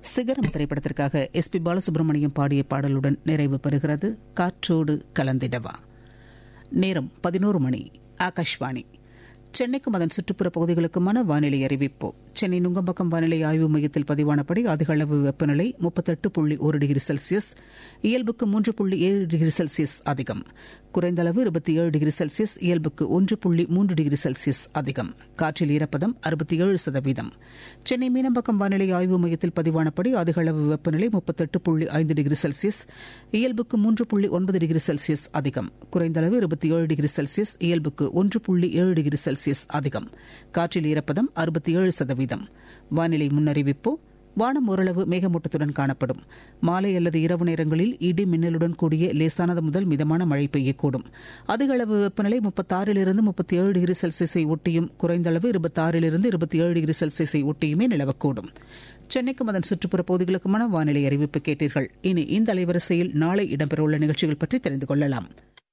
சிகரம் திரைப்படத்திற்காக S B Balasubramaniam பாடிய பாடலுடன் நிறைவு பெறுகிறது காற்றோடு கலந்திடவா நேரம் பதினோரு மணி ஆகாஷ்வாணி சென்னைக்கும் அதன் சுற்றுப்புற பகுதிகளுக்குமான வானிலை அறிவிப்பு சென்னை நுங்கம்பாக்கம் வானிலை ஆய்வு மையத்தில் பதிவானபடி அதிகளவு வெப்பநிலை முப்பத்தெட்டு புள்ளி ஒரு டிகிரி செல்சியஸ் இயல்புக்கு மூன்று புள்ளி ஏழு டிகிரி செல்சியஸ் அதிகம் குறைந்த அளவு இருபத்தி ஏழு டிகிரி செல்சியஸ் இயல்புக்கு ஒன்று புள்ளி மூன்று டிகிரி செல்சியஸ் அதிகம் காற்றில் ஈரப்பதம் அறுபத்தி ஏழு சதவீதம் சென்னை மீனம்பாக்கம் வானிலை ஆய்வு மையத்தில் பதிவானபடி அதிகளவு வெப்பநிலை முப்பத்தெட்டு புள்ளி ஐந்து டிகிரி செல்சியஸ் இயல்புக்கு மூன்று புள்ளி ஒன்பது டிகிரி செல்சியஸ் அதிகம் குறைந்த அளவு இருபத்தி ஏழு டிகிரி செல்சியஸ் இயல்புக்கு ஒன்று புள்ளி ஏழு டிகிரி செல்சியஸ் அதிகம் காற்றில் ஈரப்பதம் அறுபத்தி ஏழு சதவீதம் வானிலை முன்னறிவிப்பு வானம் ஓரளவு மேகமூட்டத்துடன் காணப்படும் மாலை அல்லது இரவு நேரங்களில் இடி மின்னலுடன் கூடிய லேசானது முதல் மிதமான மழை பெய்யக்கூடும் அதிக அளவு வெப்பநிலை முப்பத்தாறிலிருந்து முப்பத்தி ஏழு டிகிரி செல்சியஸை ஒட்டியும் குறைந்த அளவு இருபத்தாறிலிருந்து இருபத்தி ஏழு டிகிரி செல்சியஸை ஒட்டியுமே நிலவக்கூடும் சென்னைக்கும் அதன் சுற்றுப்புற பகுதிகளுக்குமான வானிலை அறிவிப்பு கேட்டீர்கள் இனி இந்த அலைவரிசையில் நாளை இடம்பெறவுள்ள நிகழ்ச்சிகள் பற்றி தெரிந்து கொள்ளலாம்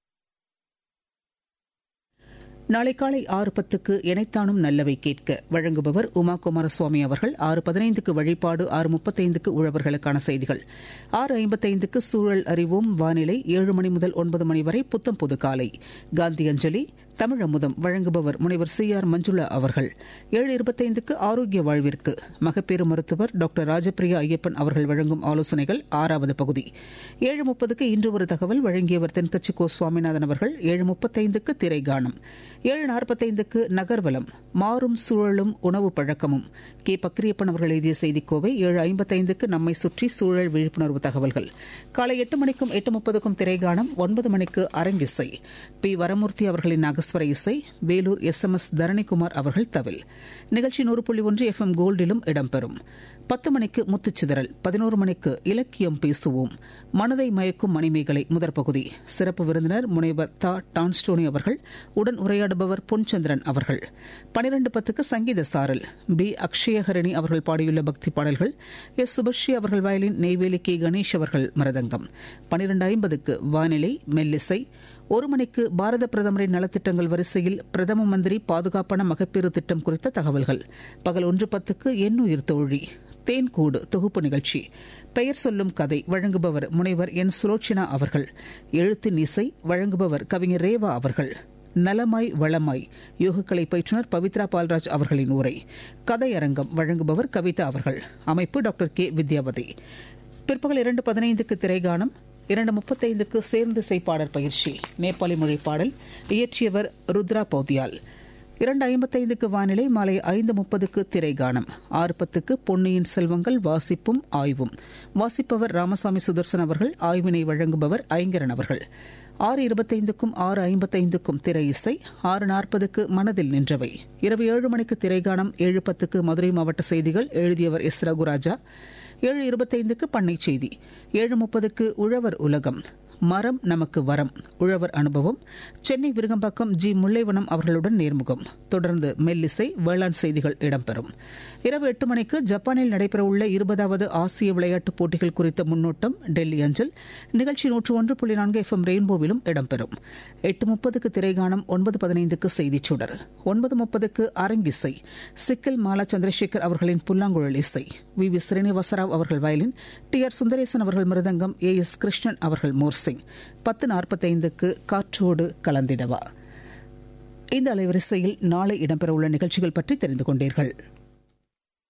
நாளை காலை ஆறு பத்துக்கு எனைத்தானும் நல்லவை கேட்க வழங்குபவர் உமா குமாரசுவாமி அவர்கள் ஆறு பதினைந்துக்கு வழிபாடு ஆறு முப்பத்தைந்துக்கு உழவர்களுக்கான செய்திகள் ஆறு ஐம்பத்தைந்துக்கு சூழல் அறிவோம் வானிலை ஏழு மணி முதல் ஒன்பது மணி வரை புத்தம் புது காலை காந்தி அஞ்சலி தமிழ் அமுதம் வழங்குபவர் முனைவர் சி ஆர் மஞ்சுளா அவர்கள் ஏழு இருபத்தைந்துக்கு ஆரோக்கிய வாழ்விற்கு மகப்பேறு மருத்துவர் டாக்டர் ராஜபிரியா ஐயப்பன் அவர்கள் வழங்கும் ஆலோசனைகள் ஆறாவது பகுதி ஏழு முப்பதுக்கு இன்று ஒரு தகவல் வழங்கியவர் தென்கட்சி கோ சுவாமிநாதன் அவர்கள் ஏழு முப்பத்தைந்துக்கு திரைகானம் ஏழு நாற்பத்தைந்துக்கு நகர்வலம் மாறும் சூழலும் உணவு பழக்கமும் கே பக்ரியப்பன் அவர்கள் எழுதிய செய்திக்கோவை ஏழு ஐம்பத்தைந்துக்கு நம்மை சுற்றி சூழல் விழிப்புணர்வு தகவல்கள் காலை எட்டு மணிக்கும் எட்டு முப்பதுக்கும் திரைகானம் ஒன்பது மணிக்கு அரங்கிசை பி வரமூர்த்தி அவர்களின் நாகஸ்வர இசை Vellore S M S Dharanikumar அவர்கள் தவில் நிகழ்ச்சி நூறு புள்ளி ஒன்று எஃப் எம் கோல்டிலும் இடம்பெறும் பத்து மணிக்கு முத்துச்சிதறல் பதினோரு மணிக்கு இலக்கியம் பேசுவோம் மனதை மயக்கும் மணிமேகலை முதற் பகுதி சிறப்பு விருந்தினர் முனைவர் தா டான்ஸ்டோனி அவர்கள் உடன் உரையாடுபவர் பொன்சந்திரன் அவர்கள் பனிரெண்டு பத்துக்கு சங்கீத சாரல் பி அக்ஷயஹரணி அவர்கள் பாடியுள்ள பக்தி பாடல்கள் எஸ் சுபஸ்ரீ அவர்கள் வயலின் நெய்வேலி கே கணேஷ் அவர்கள் மரதங்கம் பனிரெண்டு ஐம்பதுக்கு வானிலை மெல்லிசை ஒரு மணிக்கு பாரத பிரதமரின் நலத்திட்டங்கள் வரிசையில் பிரதம மந்திரி பாதுகாப்பான மகப்பேறு திட்டம் குறித்த தகவல்கள் பகல் ஒன்று பத்துக்கு எண்ணுயிர் தோழி தேன்கூடு தொகுப்பு நிகழ்ச்சி பெயர் சொல்லும் கதை வழங்குபவர் முனைவர் என் சுலோச்சினா அவர்கள் எழுத்தின் இசை வழங்குபவர் கவிஞர் ரேவா அவர்கள் நலமாய் வளமாய் யோகக்கலை பயிற்றுனர் பவித்ரா பால்ராஜ் அவர்களின் உரை கதையரங்கம் வழங்குபவர் கவிதா அவர்கள் அமைப்பு டாக்டர் கே வித்யாவதி பிற்பகல் இரண்டு பதினைந்துக்கு திரைகானம் இரண்டு முப்பத்தைந்துக்கு சேர்ந்து செய்பாடற் பயிற்சி நேபாளி மொழி பாடல் இயற்றியவர் ருத்ரா பௌதியால் இரண்டு ஐம்பத்தைந்துக்கு வானிலை மாலை ஐந்து முப்பதுக்கு திரைகானம் ஆறு பத்துக்கு பொன்னியின் செல்வங்கள் வாசிப்பும் ஆய்வும் வாசிப்பவர் ராமசாமி சுதர்சன் அவர்கள் ஆய்வினை வழங்குபவர் ஐங்கரன் அவர்கள் ஆறு இருபத்தைந்துக்கும் ஆறு ஐம்பத்தைந்துக்கும் திரை இசை ஆறு நாற்பதுக்கு மனதில் நின்றவை இரவு ஏழு மணிக்கு திரைகானம் ஏழு பத்துக்கு மதுரை மாவட்ட செய்திகள் எழுதியவர் எஸ் ரகுராஜா ஏழு இருபத்தைந்துக்கு பண்ணை செய்தி ஏழு முப்பதுக்கு உழவர் உலகம் மரம் நமக்கு வரம் உழவர் அனுபவம் சென்னை விருகம்பாக்கம் ஜி முல்லைவனம் அவர்களுடன் நேர்முகம் தொடர்ந்து மெல்லிசை வேளாண் செய்திகள் இடம்பெறும் இரவு எட்டு மணிக்கு ஜப்பானில் நடைபெறவுள்ள இருபதாவது ஆசிய விளையாட்டுப் போட்டிகள் குறித்த முன்னோட்டம் டெல்லி அஞ்சல் நிகழ்ச்சி நூற்று ஒன்று புள்ளி நான்கு எஃப் எம் ரெயின்போவிலும் இடம்பெறும் எட்டு முப்பதுக்கு திரைகானம் ஒன்பது பதினைந்துக்கு செய்திச் சுடர் ஒன்பது முப்பதுக்கு அரங்கிசை சிக்கல் மாலா சந்திரசேகர் அவர்களின் புல்லாங்குழல் இசை வி வி ஸ்ரீனிவாசராவ் அவர்கள் வயலின் டி ஆர் சுந்தரேசன் அவர்கள் மிருதங்கம் ஏ எஸ் கிருஷ்ணன் அவர்கள் மோர்சிங் பத்து நாற்பத்தைந்துக்கு காற்றோடு கலந்திடவா இந்த அலைவரிசையில் நாளை இடம்பெறவுள்ள நிகழ்ச்சிகள் பற்றி தெரிந்து கொண்டீர்கள்